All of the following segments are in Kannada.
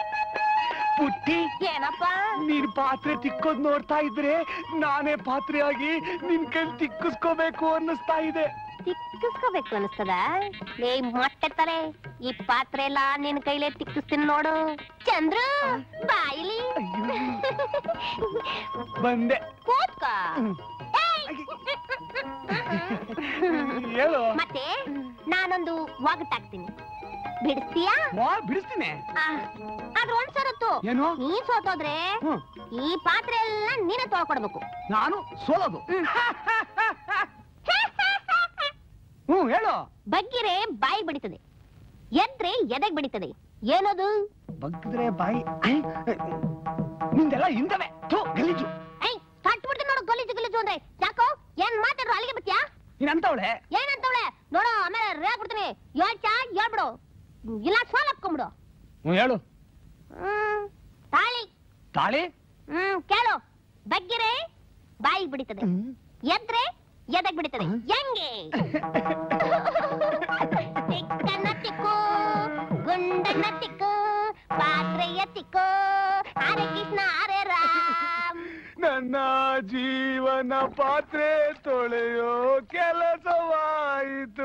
ಪುಟ್ಟಿ ಏನಪ್ಪ ನೀನ್ ಪಾತ್ರೆ ತಿಕ್ಕೋದ್ ನೋಡ್ತಾ ಇದ್ರೆ ನಾನೇ ಪಾತ್ರೆಯಾಗಿ ನಿನ್ ಕೈ ತಿಕ್ಕಿಸ್ಕೋಬೇಕು ಅನ್ನಿಸ್ತಾ ಇದೆ ತಿಕ್ಕಿಸ್ಕೋಬೇಕು ಅನಿಸ್ತದ ಲೇ ಮೊಟ್ಟೆ ತಲೆ ಈ ಪಾತ್ರೆ ಎಲ್ಲ ನಿನ್ ಕೈಲೇ ತಿಕ್ಕಿಸ್ತೀನಿ ನೋಡು ಚಂದ್ರು ಬಾಯಿಲಿ ಬಂದೆ ಕೂತ್ಕ ಹ್ಮ್. ಏಯ್! ಹೇಳು ಮತ್ತೆ ನಾನೊಂದು ಒಗಟಾಕ್ತೀನಿ ಬಿಡಿಸ್ತೀಯಾ ವಾ ಬಿಡಿಸ್ತೀನಿ ಆ, ಆದ್ರೆ ಒಂದ್ ಸರತ್ತು ಏನು ನೀ ಸೋತೋದ್ರೆ ಹ್ಮ್ ಈ ಪಾತ್ರೆ ಎಲ್ಲ ನೀನೇ ತೊಳ್ಕೊಡ್ಬೇಕು ನಾನು ಸೋಲೋದು ಹ್ಮ್ ಹೇಳು ಬಗ್ಗಿರೆ ಬಾಯಿ ಬಡಿತದೆ ಎದ್ರೆ ಎದೆಗ್ ಬಡಿತದೆ ಏನದು ಬಗ್ದ್ರೆ ಬಾಯಿ ಐ, ನಿಂದೆಲ್ಲ ಹಿಂದವೆ ಥು ಗಲೀಜು ಐ ಕಟ್ಬಿಡ್ತೀನಿ ನೋಡು ಗಲೀಜು ಗಲೀಜು ಅಂದ್ರೆ ಯಾಕೋ ಏನ್ ಮಾತಾಡ್ರು ಅಲ್ಲಿಗೆ ಬತ್ತೀಯಾ ನೀನಂತವಳೆ ಏನಂತವಳೆ ನೋಡು ಆಮೇಲೆ ರೇಗ್ ಬಿಡ್ತೀನಿ ಯೋಚ ಹೇಳ್ಬಿಡು ಇಲ್ಲ ಸೋಲ್ ಹಾಕ್ಕೊಂಬಿಡು ಹ್ಮ್ ಹೇಳು ಹ್ಮ್ ತಾಳಿ ತಾಳಿ ಹ್ಮ್ ಕೇಳು ಬಗ್ಗಿರೆ ಬಾಯಿ ಬಿಡಿತದೆ ಎದ್ರೆ ಎದಕ್ ಬಿಡಿತದೆ ಹ್ಮ್. ಹೆಂಗೆ ತಿಕ್ಕನ್ನ ತಿಕ್ಕು ಗುಂಡನ್ನ ತಿಕ್ಕು ಪಾತ್ರೆಯ ತಿಕ್ಕು ಹರೇ ಕೃಷ್ಣ ಹರೇ ರಾಮ್ ನನ್ನ ಜೀವನ ಪಾತ್ರೆ ತೊಳೆಯೋ ಕೆಲಸವಾಯಿತು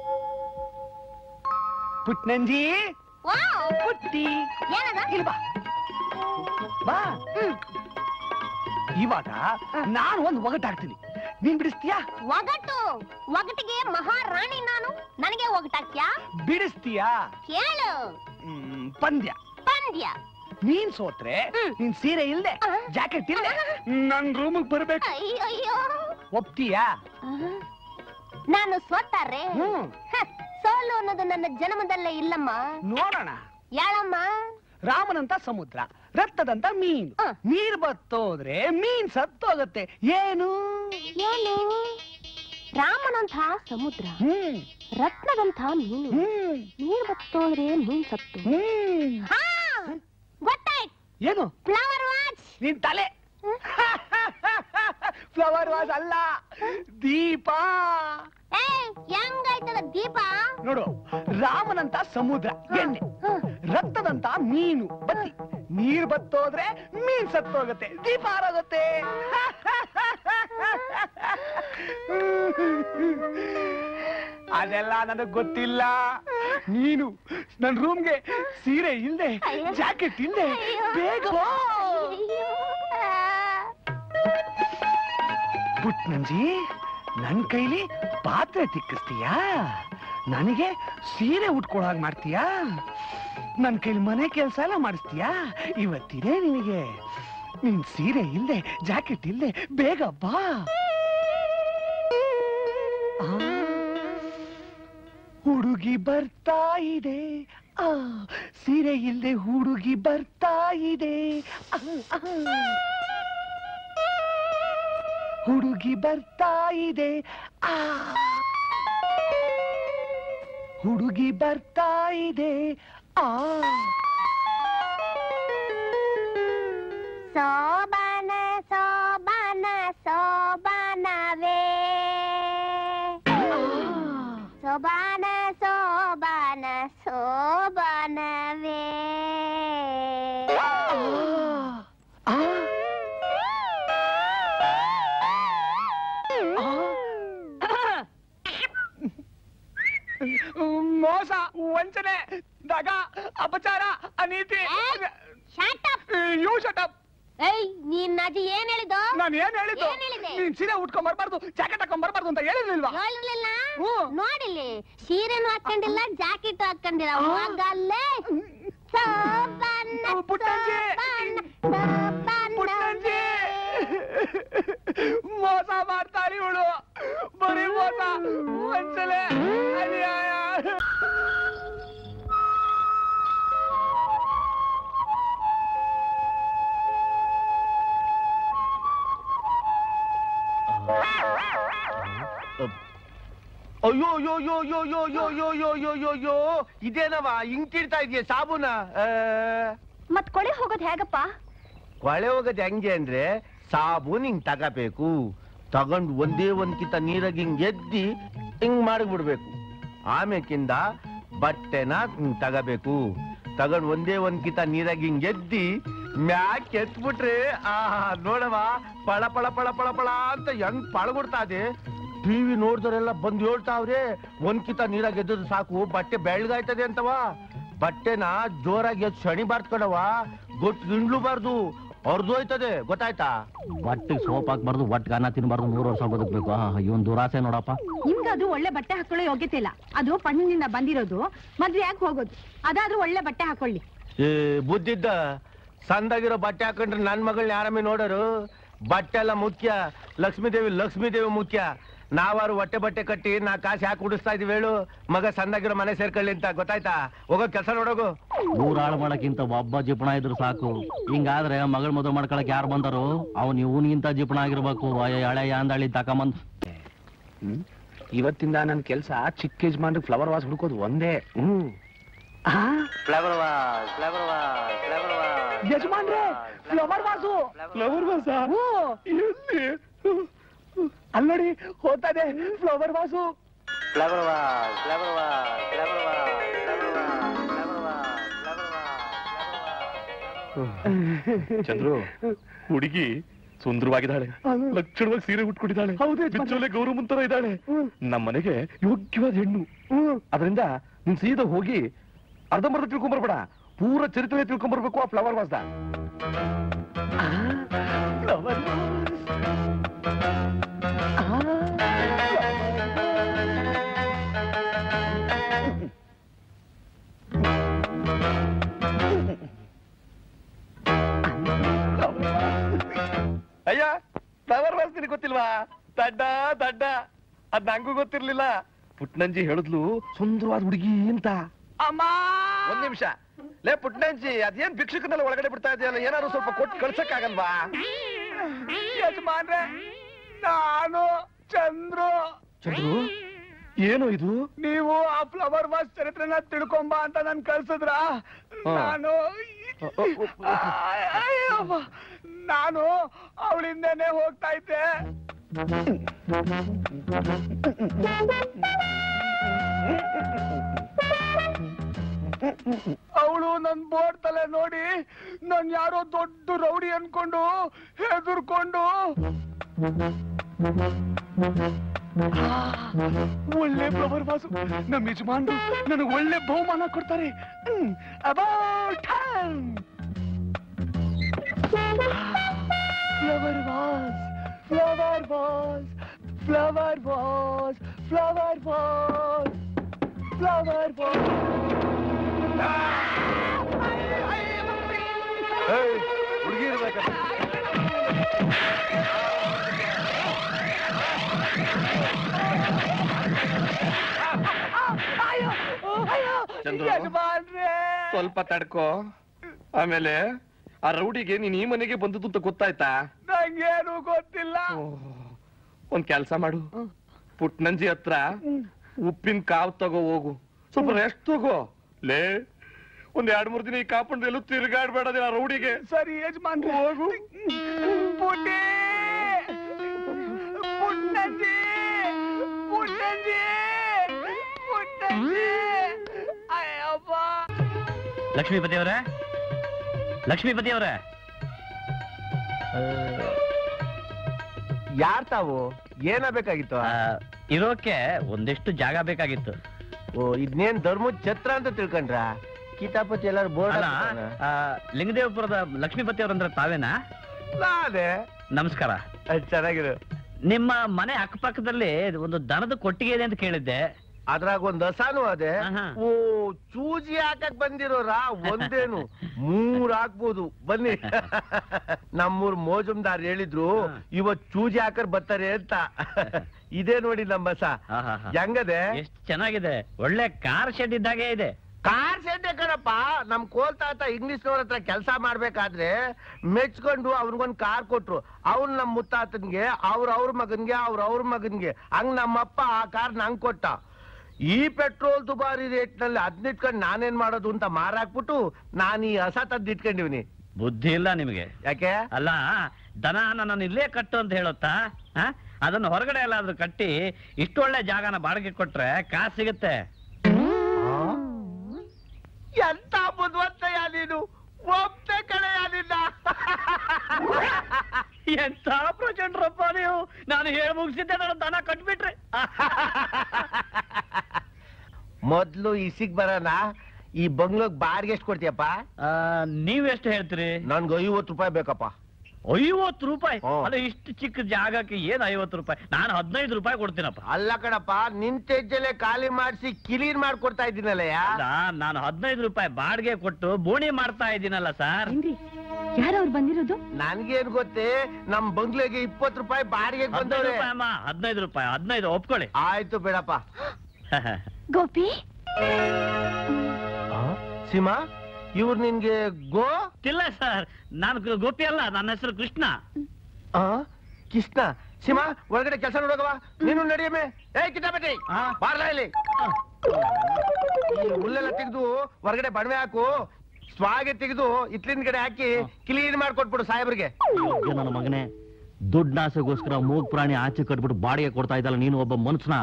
ಪುಟ್ನಂಜಿ ವಾವ್ ಪುಟ್ಟಿ ಏನದ ಇಲ್ಲಿ ಬಾ ಬಾ ಹ್ಮ್ ಇವಾಗ ನಾನು ಒಂದು ಒಗಟಾಗ್ತೀನಿ ನೀನ್ ಬಿಡಿಸ್ತೀಯಾ ಒಗಟು ಒಗಟಿಗೆ ಮಹಾರಾಣಿ ನಾನು ನನಗೆ ಒಗಟಾಕ್ಯಾ ಬಿಡಿಸ್ತೀಯಾ ಕೇಳು ಹ್ಮ್, ಪಂದ್ಯ ಪಂದ್ಯ ನೀನ್ ಸೋತ್ರೆ ಹ್ಮ್. ನೀನ್ ಸೀರೆ ಇಲ್ದೆ ಆ. ಜಾಕೆಟ್ ಇಲ್ದೆ ನನ್ ರೂಮಿಗೆ ಬರ್ಬೇಕು ಅಯ್ಯೋ ಅಯ್ಯೋ ಒಪ್ತೀಯಾ ನಾನು ಸೋತಾರೆ ಹ್ಮ್ ಹ, ಸೋಲು ಅನ್ನೋದು ನನ್ನ ಜನ್ಮದಲ್ಲೇ ಇಲ್ಲಮ್ಮ ನೋಡೋಣ ಯಾಳಮ್ಮ ರಾಮನಂತ ಸಮುದ್ರ ರಕ್ತದಂತ ಮೀನು ಆ. ನೀರ್ ಬತ್ತೋದ್ರೆ ಮೀನ್ ಸತ್ತೋಗತ್ತೆ ಏನು ಏನು ರಾಮನಂಥ ಸಮುದ್ರ ಹ್ಮ್ ರತ್ನದಂಥ ಮೀನು ಹ್ಮ್ ನೀರ್ ಬತ್ತೋದ್ರೆ ಮೀನ್ ಸತ್ತು ಹ್ಮ್ ಹಾ ಗೊತ್ತಾಯ್ತು ಏನು ಫ್ಲವರ್ ವಾಚ್ ನಿನ್ ತಲೆ ಫ್ಲವರ್ ವಾಸ್ ಅಲ್ಲ ದೀಪ ಏ ಹೆಂಗಾಯ್ತದ ದೀಪ ನೋಡು ರಾಮನಂತ ಸಮುದ್ರ ಎಣ್ಣೆ ರಕ್ತದಂತ ಮೀನು ಬತ್ತಿ ನೀರ್ ಬತ್ತೋದ್ರೆ ಮೀನ್ ಸತ್ತೋಗತ್ತೆ ದೀಪ ಆರೋಗತ್ತೆ ಅದೆಲ್ಲ ನನಗ್ ಗೊತ್ತಿಲ್ಲ ನೀನು ನನ್ ರೂಮ್ಗೆ ಸೀರೆ ಇಲ್ದೆ ಅಯ್ಯೋ. ಜಾಕೆಟ್ ಇಲ್ದೆ ಅಯ್ಯೋ. ಬೇಗ ಬಾ. ಅಯ್ಯೋ. ಪುಟ್ನಂಜಿ ನನ್ ಕೈಲಿ ಪಾತ್ರೆ ತಿಕ್ಕಿಸ್ತೀಯಾ ನನಗೆ ಸೀರೆ ಉಟ್ಕೊಳ್ಳೋ ಹಾಗೆ ಮಾಡ್ತೀಯಾ ನನ್ ಕೈಲಿ ಮನೆ ಕೆಲಸ ಎಲ್ಲ ಮಾಡಿಸ್ತೀಯಾ ಇವತ್ತಿದೆ ನಿನಗೆ ನಿನ್ ಸೀರೆ ಇಲ್ದೆ ಜಾಕೆಟ್ ಇಲ್ದೆ ಬೇಗ ಬಾ ಆ, ಹುಡುಗಿ ಬರ್ತಾ ಇದೆ ಆ ಸೀರೆ ಇಲ್ದೆ ಹುಡುಗಿ ಬರ್ತಾ ಇದೆ ಆ, ಆ. ಹುಡುಗಿ ಬರ್ತಾ ಇದೆ ಆ ಹುಡುಗಿ ಬರ್ತಾ ಇದೆ ಆ ಸೋಬಾನ ಸೋಬಾನ ಸೋಬಾನವೇ ಸೋಬಾನ ಸೋಬಾನ ಸೋಬಾನವೇ ಆ. ಮೋಸ ವಂಚನೆ ದಗ ಅಪಚಾರ ಅನೀತಿ ಶಾಟ್ ಅಪ್ ಯು ಶಟಪ್ ಏಯ್ ನೀನ್ ಅಜ್ಜಿ ಏನ್ ಹೇಳಿದ್ದು ನಾನು ಏನ್ ಹೇಳಿದ್ದು ಏನ್ ಹೇಳಿದೆ? ನೀನ್ ಸೀರೆ ಉಟ್ಕೊಂಡ್ ಬರ್ಬಾರ್ದು ಜಾಕೆಟ್ ಹಾಕೊಂಡ್ ಬರ್ಬಾರ್ದು ಅಂತ ಹೇಳಿರ್ಲಿಲ್ವಾ ಹೇಳಿರ್ಲಿಲ್ಲ ಹ್ಮ್. ನೋಡಿಲ್ಲಿ ಸೀರೆನು ಹಾಕೊಂಡಿಲ್ಲ ಜಾಕೆಟ್ ಹಾಕೊಂಡಿಲ್ಲ ಆ. ಹೋಗಲ್ಲೇ ಸೋಬಾನ ಪುಟ್ಟಂಜಿ. ಸೋಬಾನ ಪುಟ್ಟಂಜಿ. ಸೋಬಾನವೇ. ಮೋಸ ಮಾಡ್ತಾಳೆ ಇವಳು ಬರೀ ಮೋಸ ವಂಚನೆ ಅನ್ಯಾಯ ಅಯ್ಯೋ ಅಯ್ಯೋ ಅಯ್ಯೋ ಅಯ್ಯೋ ಅಯ್ಯೋ ಅಯ್ಯೋ ಅಯ್ಯೋ ಅಯ್ಯೋ ಅಯ್ಯೋ ಅಯ್ಯೋ ಇದೇನವ ಹಿಂಗ್ ತಿರ್ತಾ ಇದೆಯಾ ಸಾಬೂನ ಆ, ಮತ್ ಕೊಳೆ ಹೋಗೋದ್ ಹೇಗಪ್ಪ ಕೊಳೆ ಹೋಗೋದ್ ಹೆಂಗೆ ಅಂದ್ರೆ ಸಾಬೂನ್ ಹಿಂಗ್ ತಗಬೇಕು ತಗೊಂಡ್ ಒಂದೇ ಒಂದ್ಕಿತ ನೀರಾಗ ಹಿಂಗ್ ಎದ್ದಿ ಹಿಂಗ್ ಮಾಡಿಬಿಡ್ಬೇಕು ಆಮೇಕಿಂದ ಬಟ್ಟೆನ ಹಿಂಗ್ ತಗಬೇಕು ತಗೊಂಡ್ ಒಂದೇ ಒಂದ್ ಕಿತ ನೀರಾಗಿ ಹಿಂಗ್ ಎದ್ದಿ ಮ್ಯಾಕ್ ಎತ್ಬಿಟ್ರೆ ಆ ನೋಡವ ಪಳ ಪಳ ಪಳ ಪಳ ಪಳ ಅಂತ ಹೆಂಗ್ ಪಳಗುಡ್ತಾ ಇದೆ ಟಿವಿ ನೋಡ್ದವರೆಲ್ಲ ಬಂದು ಹೇಳ್ತಾವ್ರೆ ಒಂದ್ ಕಿತ ನೀರಾಗ ಎದ್ದದು ಸಾಕು ಬಟ್ಟೆ ಬೆಳ್ಗಾಯ್ತದೆ ಅಂತವ ಬಟ್ಟೆನ ಜೋರಾಗಿ ಎದ್ದು ಶನಿ ಬಾರ್ತ್ಕೊಡವ ಗೊತ್ತು ಗಿಂಡ್ಲುಬಾರ್ದು ಹೊರ್ದೋಯ್ತದೆ ಗೊತ್ತಾಯ್ತಾ ಒಟ್ಟಿಗೆ ಸೋಪ್ ಹಾಕ್ಬಾರ್ದು ಒಟ್ಟಿಗೆ ಅನ್ನ ತಿನ್ಬಾರ್ದು ನೂರು ವರ್ಷ ಬದುಕ್ಬೇಕು ಇವನ್ ದುರಾಸೆ ನೋಡಪ್ಪ ನಿಮ್ಗದು ಒಳ್ಳೆ ಬಟ್ಟೆ ಹಾಕೊಳ್ಳೋ ಯೋಗ್ಯತೆ ಇಲ್ಲ ಅದು ಪಣ್ಣಿನಿಂದ ಬಂದಿರೋದು ಮದ್ವೆ ಯಾಕೆ ಹೋಗೋದು ಅದಾದ್ರೂ ಒಳ್ಳೆ ಬಟ್ಟೆ ಹಾಕೊಳ್ಳಿ ಏ ಬುದ್ಧಿದ್ದ ಸಂದಾಗಿರೋ ಬಟ್ಟೆ ಹಾಕೊಂಡ್ರೆ ನನ್ ಮಗಳನ್ನ ಯಾರಮ್ಮೆ ನೋಡೋರು ಬಟ್ಟೆ ಎಲ್ಲ ಮುಖ್ಯ ಲಕ್ಷ್ಮೀದೇವಿ ಲಕ್ಷ್ಮೀದೇವಿ ಮುಖ್ಯ ನಾವಾರು ಹೊಟ್ಟೆ ಬಟ್ಟೆ ಕಟ್ಟಿ ನಾ ಕಾಸು ಯಾಕೆ ಉಡಿಸ್ತಾ ಇದೀವಿ ಹೇಳು ಮಗ ಸಂದಾಗಿರೋ ಮನೆ ಸೇರ್ಕೊಳ್ಳಿ ಅಂತ ಗೊತ್ತಾಯ್ತಾ ಹೋಗೋ ಕೆಲಸ ನೋಡೋಗು ಊರಾಳು ಮಾಡಕ್ಕಿಂತ ಒಬ್ಬ ಜಿಪಣ ಇದ್ರು ಸಾಕು ಹಿಂಗಾದ್ರೆ ಮಗಳ ಮದುವೆ ಮಾಡ್ಕೊಳಕ್ ಯಾರು ಬಂದರು ಅವ್ನ್ ಇವನಿಗಿಂತ ಜಿಪಣ ಆಗಿರ್ಬೇಕು ಅಯ್ಯ ಹಳೆ ಯಾಂದಳಿ ತಕೊಂಬಂದ್ ಇವತ್ತಿಂದ ನನ್ನ ಕೆಲಸ ಚಿಕ್ಕ ಯಜಮಾನ್ರಿಗೆ ಫ್ಲವರ್ ವಾಸ್ ಹುಡ್ಕೋದು ಒಂದೇ ಹ್ಮ್ ಆ, ಯಜಮಾನ್ರೆ ಫ್ಲವರ್ ವಾಸು ಫ್ಲವರ್ ವಾಸ ಎಲ್ಲಿ ಅಲ್ಲಿ ನೋಡಿ ಹೋಗ್ತಾನೆ ಫ್ಲವರ್ ವಾಸು ಚಂದ್ರು ಹುಡುಗಿ ಸುಂದರವಾಗಿದ್ದಾಳೆ ಲಕ್ಷಣವಾಗಿ ಸೀರೆ ಉಟ್ಕೊಂಡಿದ್ದಾಳೆ ಹೌದು ಯಜಮಾನ್ರೆ. ಬಿಚ್ಚೋಲೆ ಗೌರವ ಮುಂತರ ಇದ್ದಾಳೆ ನಮ್ಮ ಮನೆಗೆ ಯೋಗ್ಯವಾದ ಹೆಣ್ಣು ಅದರಿಂದ ನೀನ್ ಸೀದಾ ಹೋಗಿ ಅರ್ಧಂಬರ್ಧ ತಿಳ್ಕೊಂಬರ್ಬೇಡ ಪೂರ ಚರಿತ್ರೆ ತಿಳ್ಕೊಂಬರ್ಬೇಕು ಆ ಫ್ಲವರ್ ವಾಸ್ದ ಫ್ಲವರ್ ಅಯ್ಯ ಫ್ಲವರ್ ವಾಸ್ ನಿನಗೆ ಗೊತ್ತಿಲ್ವಾ ದಡ್ಡ ದಡ್ಡ ಅದ್ ನಂಗೂ ಗೊತ್ತಿರ್ಲಿಲ್ಲ ಪುಟ್ನಂಜಿ ಹೇಳಿದ್ಲು ಸುಂದರವಾದ ಹುಡುಗಿ ಅಂತ ಅಮ್ಮ ಒಂದ್ ನಿಮಿಷ ಲೇ ಪುಟ್ನಂಜಿ ಅದೇನ್ ಭಿಕ್ಷುಕನೆಲ್ಲ ಒಳಗಡೆ ಬಿಡ್ತಾ ಇದೆಯಲ್ಲ ಏನಾದ್ರು ಸ್ವಲ್ಪ ಕೊಟ್ಟು ಕಳ್ಸಕ್ಕಾಗಲ್ವಾ ಯಜಮಾನ್ರೆ ನಾನು ಚಂದ್ರು ಚಂದ್ರು ಏನು ಇದು ನೀವು ಆ ಫ್ಲವರ್ ವಾಸ್ ಚರಿತ್ರೆನ ತಿಳ್ಕೊಂಬ ಅಂತ ನನ್ ಕಳ್ಸಿದ್ರ ಹಾ. ನಾನು ಅಯ್ಯವ್ವ. ನಾನು ಅವಳಿಂದನೇ ಹೋಗ್ತಾ ಇದ್ದೆ ಅವಳು ನನ್ ಬೋರ್ಡ್ ತಲೆ ನೋಡಿ ನನ್ ಯಾರೋ ದೊಡ್ಡ ರೌಡಿ ಅನ್ಕೊಂಡು ಹೆದರ್ಕೊಂಡು ಆ, ಒಳ್ಳೆ ಫ್ಲವರ್ ವಾಸು ನಮ್ಮ ಯಜಮಾನ್ರು ನನಗೆ ಒಳ್ಳೆ ಬಹುಮಾನ ಕೊಡ್ತಾರೆ ಹ್ಮ್, about time. Flower vase flower vase flower vase flower vase flower vase ಹುಡುಗಿ ಇರ್ಬೇಕಲ್ಲ ಚಂದ್ರು. ಯಜಮಾನ್ರೇ ಸ್ವಲ್ಪ ತಡ್ಕೋ ಆಮೇಲೆ ಆ ರೌಡಿಗೆ ನೀನ್ ಈ ಮನೆಗೆ ಬಂದದ್ದು ಅಂತ ಗೊತ್ತಾಯ್ತಾ ನಂಗೇನು ಗೊತ್ತಿಲ್ಲ ಒಂದ್ ಕೆಲ್ಸ ಮಾಡು ಪುಟ್ನಂಜಿ ಹತ್ರ ಉಪ್ಪಿನ ಕಾವ್ ತಗೋ ಹೋಗು ಸ್ವಲ್ಪ ರೆಸ್ಟ್ ತಗೋ ಲೇ ಒಂದ್ ಎರಡ್ ಮೂರ್ ದಿನ ಈ ಕಾಪಂಡ್ ಎಲ್ಲೂ ತಿರ್ಗಾಡ್ಬೇಡದೆ ಆ ರೌಡಿಗೆ ಸರಿ ಯಜಮಾನ್ ಹೋಗು ಪುಟ್ಟಿ ಪುಟ್ಟಂಜಿ ಪುಟ್ಟಂಜಿ ಪುಟ್ಟಂಜಿ ಅಯ್ಯಪ್ಪ ಲಕ್ಷ್ಮೀಪತಿ ಅವರೇ ಲಕ್ಷ್ಮೀಪತಿ ಅವರೇ ಯಾರ್ ತಾವು ಏನಾಗ್ಬೇಕಾಗಿತ್ತು ಇರೋಕೆ ಒಂದಿಷ್ಟು ಜಾಗ ಬೇಕಾಗಿತ್ತು ಓ ಇದನ್ನೇನ್ ಧರ್ಮದ ಛತ್ರ ಅಂತ ತಿಳ್ಕೊಂಡ್ರ ಕಿತಾಪತಿ ಎಲ್ಲಾರು ಬೋರ್ಡ್ ಅಲ್ಲ ಆ, ಲಿಂಗದೇವಪುರದ ಲಕ್ಷ್ಮೀಪತಿ ಅವರಂದ್ರೆ ತಾವೇನಾ ಅದೇ ನಮಸ್ಕಾರ ಚೆನ್ನಾಗಿರು ನಿಮ್ಮ ಮನೆ ಅಕ್ಕಪಕ್ಕದಲ್ಲಿ ಒಂದು ದನದ ಕೊಟ್ಟಿಗೆ ಇದೆ ಅಂತ ಕೇಳಿದ್ದೆ ಅದ್ರಾಗ ಒಂದ್ ಹಸಾನು ಅದೇ ಆಹಾ. ಓ ಚೂಜಿ ಹಾಕಕ್ ಬಂದಿರೋರಾ ಒಂದೇನು ಮೂರ್ ಹಾಕ್ಬೋದು ಬನ್ನಿ ನಮ್ಮೂರ್ ಮೋಜುಮ್ದಾರ್ ಹೇಳಿದ್ರು ಹಾ. ಇವತ್ ಚೂಜಿ ಹಾಕರ್ ಬರ್ತಾರೆ ಅಂತ ಇದೇ ನೋಡಿ ನಮ್ಮ ಬಸ ಆಹಾಹಾ. ಹೆಂಗದೆ ಎಷ್ಟು ಚೆನ್ನಾಗಿದೆ ಒಳ್ಳೆ ಕಾರ್ ಶೆಡ್ ಇದ್ದಾಗೆ ಇದೆ ಕಾರ್ ಸೆಡ್ಡೆ ಕಣಪ್ಪ ನಮ್ ಕೋಲ್ ತಾತ ಇಂಗ್ಲಿಷ್ನವ್ರ ಹತ್ರ ಕೆಲಸ ಮಾಡ್ಬೇಕಾದ್ರೆ ಮೆಚ್ಕೊಂಡು ಅವ್ರಿಗೊಂದ್ ಕಾರ್ ಕೊಟ್ರು ಅವ್ನ್ ನಮ್ ಮುತ್ತಾತನ್ಗೆ ಅವ್ರ ಅವ್ರ ಮಗನ್ಗೆ ಅವ್ರ ಅವ್ರ ಮಗನ್ಗೆ ಹಂಗ್ ನಮ್ಮಪ್ಪ ಆ ಕಾರ್ ನಂಗ್ ಕೊಟ್ಟ ಈ ಪೆಟ್ರೋಲ್ ದುಬಾರಿ ರೇಟ್ ನಲ್ಲಿ ಅದ್ನಿಟ್ಕೊಂಡ್ ನಾನೇನ್ ಮಾಡೋದು ಅಂತ ಮಾರಾಕ್ಬಿಟ್ಟು ನಾನ್ ಈ ಹಸ ತದ್ದು ಇಟ್ಕೊಂಡಿವ್ನಿ ಬುದ್ಧಿ ಇಲ್ಲ ನಿಮಗೆ ಯಾಕೆ ಅಲ್ಲ ದನ ನನ್ನ ಇಲ್ಲೇ ಕಟ್ಟು ಅಂತ ಹೇಳುತ್ತಾ ಆ? ಅದನ್ನು ಹೊರಗಡೆ ಎಲ್ಲಾದ್ರೂ ಕಟ್ಟಿ ಇಷ್ಟೊಳ್ಳೆ ಜಾಗನ ಬಾಡಿಗೆ ಕೊಟ್ರೆ ಕಾಸು ಸಿಗುತ್ತೆ ಎಂತ ಬುದ್ಧಿವಂತಯ್ಯ ನೀನು ಒಪ್ತೆ ಕಡೆಯ ನಿನ್ನ ಎಂತ ಪ್ರಚಂಡ್ರಪ್ಪ ನೀವು ನಾನು ಹೇಳಿ ಮುಗಿಸಿದ್ದೆ ನನ್ನ ದನ ಕಟ್ಬಿಟ್ರೆ ಮೊದ್ಲು ಇಸಿಗ್ ಬರೋಣ ಈ ಬಂಗ್ಲೋಗ್ ಬಾಡಿಗೆ ಎಷ್ಟು ಕೊಡ್ತೀಯಪ್ಪ ನೀವೆಷ್ಟು ಹೇಳ್ತೀರಿ ನನ್ಗೆ ಐವತ್ತು ರೂಪಾಯಿ ಬೇಕಪ್ಪ ಐವತ್ತು ರೂಪಾಯಿ ಹ್ಞೂ. ಅಲ್ಲ ಇಷ್ಟು ಚಿಕ್ಕ ಜಾಗಕ್ಕೆ ಏನ್ ಐವತ್ತು ರೂಪಾಯಿ ನಾನು ಹದಿನೈದು ರೂಪಾಯಿ ಕೊಡ್ತೀನಪ್ಪ ಅಲ್ಲ ಕಣಪ್ಪ ನಿನ್ ತೆಜ್ಜಲೆ ಖಾಲಿ ಮಾಡಿಸಿ ಕ್ಲೀನ್ ಮಾಡ್ಕೊಡ್ತಾ ಇದ್ದೀನಲ್ಲಯ್ಯ ಅಲ್ಲ ನಾನು ಹದಿನೈದು ರೂಪಾಯಿ ಬಾಡಿಗೆ ಕೊಟ್ಟು ಬೋಣಿ ಮಾಡ್ತಾ ಇದ್ದೀನಲ್ಲ ಸರ್ ಏನ್ರಿ ಯಾರವ್ರು ಬಂದಿರೋದು ನನ್ಗೇನ್ ಗೊತ್ತೇ ನಮ್ ಬಂಗ್ಲೆಗೆ ಇಪ್ಪತ್ತು ರೂಪಾಯಿ ಬಾಡಿಗೆ ಹದಿನೈದು ಬಂದವ್ರೆ ರೂಪಾಯಿ ಅಮ್ಮ ಹದಿನೈದು ರೂಪಾಯಿ ಹದಿನೈದು ಒಪ್ಕೊಳ್ಳಿ ಆಯ್ತು ಬೇಡಪ್ಪ ಗೋಪಿ ಸೀಮಾ ಇವ್ರು ನಿನ್ಗೆ ಗೋ ಇಲ್ಲ ಸರ್ ನಾನು ಗ- ಗೋಪಿ ಅಲ್ಲ ನನ್ನ ಹೆಸರು ಕೃಷ್ಣ ಆ ಕೃಷ್ಣ ಸೀಮಾ ಒಳಗಡೆ ಕೆಲಸ ನೋಡೋಗವ ನೀನು ನಡಿಯಮ್ಮೆ ಏ ಕಿತಾಪತಿ ಆ? ಬಾರ್ಲಾ ಇಲ್ಲಿ ಈ ಹುಲ್ಲೆಲ್ಲ ತೆಗೆದು ಹೊರಗಡೆ ಬಣವೆ ಹಾಕು ಸ್ವಾಗೆ ತೆಗೆದು ಇತ್ಲಿನ ಕಡೆ ಹಾಕಿ ಕ್ಲೀನ್ ಮಾಡ್ಕೊಟ್ಬಿಡು ಸಾಹೇಬ್ರಿಗೆ ಯೋಗ್ಯ ನನ್ನ ಮಗನೇ ದುಡ್ಡಾಸೆಗೋಸ್ಕರ ಮೂಗ್ ಪ್ರಾಣಿ ಆಚೆ ಕಟ್ಬಿಟ್ಟು ಬಾಡಿಗೆ ಕೊಡ್ತಾ ಇದ್ದಲ್ಲ ನೀನು ಒಬ್ಬ ಮನುಷ್ಯನ